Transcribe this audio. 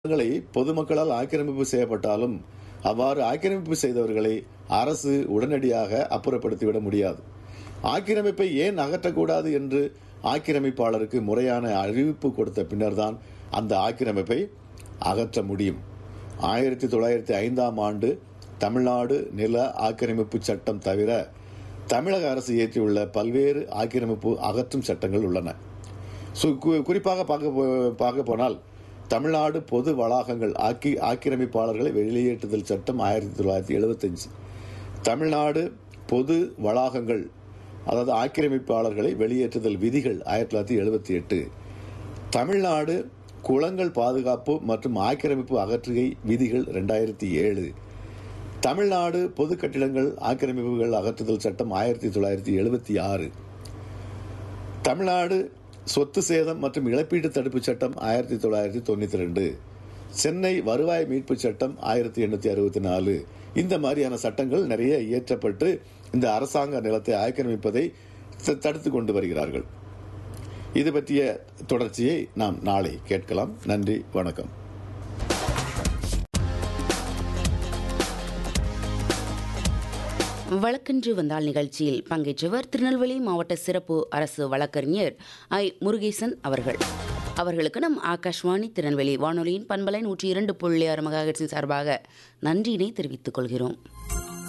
நிலங்களை பொதுமக்களால் ஆக்கிரமிப்பு செய்யப்பட்டாலும் அவ்வாறு ஆக்கிரமிப்பு செய்தவர்களை அரசு உடனடியாக அப்புறப்படுத்திவிட முடியாது ஆக்கிரமிப்பை ஏன் அகற்றக்கூடாது என்று ஆக்கிரமிப்பாளருக்கு முறையான அறிவிப்பு கொடுத்த பின்னர்தான் அந்த ஆக்கிரமிப்பை அகற்ற முடியும் ஆயிரத்தி தொள்ளாயிரத்தி ஐந்தாம் ஆண்டு தமிழ்நாடு நில ஆக்கிரமிப்பு சட்டம் தவிர தமிழக அரசு இயற்றியுள்ள பல்வேறு ஆக்கிரமிப்பு அகற்றும் சட்டங்கள் உள்ளன சு- கு- குறிப்பாக பார்க்க போ- பார்க்க போனால் தமிழ்நாடு பொது வளாகங்கள் ஆக்கி ஆக்கிரமிப்பாளர்களை வெளியேற்றுதல் சட்டம் ஆயிரத்தி தொள்ளாயிரத்தி எழுபத்தஞ்சு தமிழ்நாடு பொது வளாகங்கள் அதாவது ஆக்கிரமிப்பாளர்களை வெளியேற்றுதல் விதிகள் ஆயிரத்தி தொள்ளாயிரத்தி எழுபத்தி எட்டு தமிழ்நாடு குளங்கள் பாதுகாப்பு மற்றும் ஆக்கிரமிப்பு அகற்றுகை விதிகள் ரெண்டாயிரத்தி ஏழு தமிழ்நாடு பொது கட்டிடங்கள் ஆக்கிரமிப்புகள் அகற்றுதல் சட்டம் ஆயிரத்தி தொள்ளாயிரத்தி எழுபத்தி ஆறு தமிழ்நாடு சொத்து சேதம் மற்றும் இழப்பீட்டு தடுப்பு சட்டம் ஆயிரத்தி தொள்ளாயிரத்தி தொண்ணூத்தி ரெண்டு சென்னை வருவாய் மீட்பு சட்டம் ஆயிரத்தி எண்ணூத்தி அறுபத்தி நாலு இந்த மாதிரியான சட்டங்கள் நிறைய இயற்றப்பட்டு இந்த அரசாங்க நிலத்தை ஆக்கிரமிப்பதை த- தடுத்து கொண்டு வருகிறார்கள் இது பற்றிய தொடர்ச்சியை நாம் நாளை கேட்கலாம் நன்றி வணக்கம் வழக்கன்று வந்தால் நிகழ்ச்சியில் பங்கேற்றவர் திருநெல்வேலி மாவட்ட சிறப்பு அரசு வழக்கறிஞர் ஐ முருகேசன் அவர்கள் அவர்களுக்கு நம் ஆகாஷ்வாணி திருநெல்வேலி வானொலியின் பண்பலை நூற்றி இரண்டு புள்ளி ஆறு மெகாஹெர்ட்ஸின் சார்பாக நன்றியினை தெரிவித்துக் கொள்கிறோம்